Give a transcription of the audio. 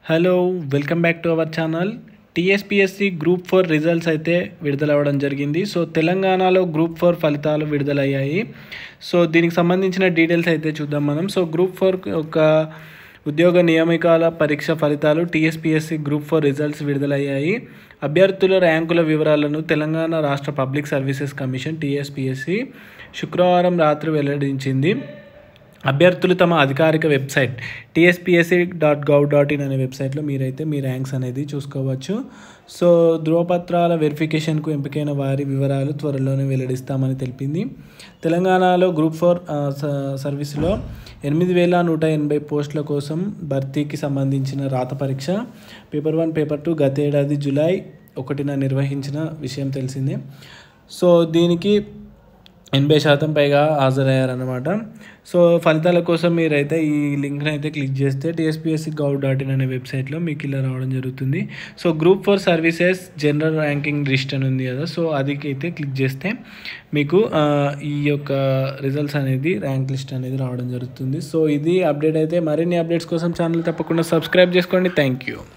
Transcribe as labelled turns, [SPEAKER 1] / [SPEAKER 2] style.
[SPEAKER 1] hello welcome back to our channel TSPSC group four results అయితే విడుదలవ్వడం జరిగింది so తెలంగాణలో గ్రూప్ ఫోర్ ఫలితాలు విడుదలయ్యాయి సో దీనికి సంబంధించిన డీటెయిల్స్ అయితే చూద్దాం మనం సో గ్రూప్ ఫోర్ ఒక ఉద్యోగ నియామకాల పరీక్ష ఫలితాలు టీఎస్పిఎస్సి గ్రూప్ ఫోర్ రిజల్ట్స్ విడుదలయ్యాయి అభ్యర్థుల ర్యాంకుల వివరాలను తెలంగాణ రాష్ట్ర పబ్లిక్ సర్వీసెస్ కమిషన్ టీఎస్పిఎస్సి శుక్రవారం రాత్రి వెల్లడించింది అభ్యర్థులు తమ అధికారిక website TSPSC dot gov dot in అనే వెబ్సైట్లో మీరైతే మీ ర్యాంక్స్ అనేది చూసుకోవచ్చు సో ధృవపత్రాల వెరిఫికేషన్కు ఎంపికైన వారి వివరాలు త్వరలోనే వెల్లడిస్తామని తెలిపింది తెలంగాణలో గ్రూప్ ఫోర్ సర్వీస్లో ఎనిమిది వేల నూట ఎనభై పోస్టుల కోసం భర్తీకి సంబంధించిన రాత పరీక్ష పేపర్ వన్ పేపర్ టూ గతేడాది జూలై ఒకటిన నిర్వహించిన విషయం తెలిసిందే సో దీనికి ఎనభై శాతం పైగా హాజరయ్యారనమాట సో ఫలితాల కోసం మీరైతే ఈ లింక్ని అయితే క్లిక్ చేస్తే టీఎస్పిఎస్సి గవ్ డాట్ ఇన్ అనే వెబ్సైట్లో మీకు ఇలా రావడం జరుగుతుంది so group four services general ranking list అని ఉంది కదా సో అది అయితే క్లిక్ చేస్తే మీకు ఆ, ఈ యొక్క రిజల్ట్స్ అనేది ర్యాంక్ లిస్ట్ అనేది రావడం జరుగుతుంది సో ఇది అప్డేట్ అయితే మరిన్ని అప్డేట్స్ కోసం ఛానల్ తప్పకుండా సబ్స్క్రైబ్ చేసుకోండి థ్యాంక్ యూ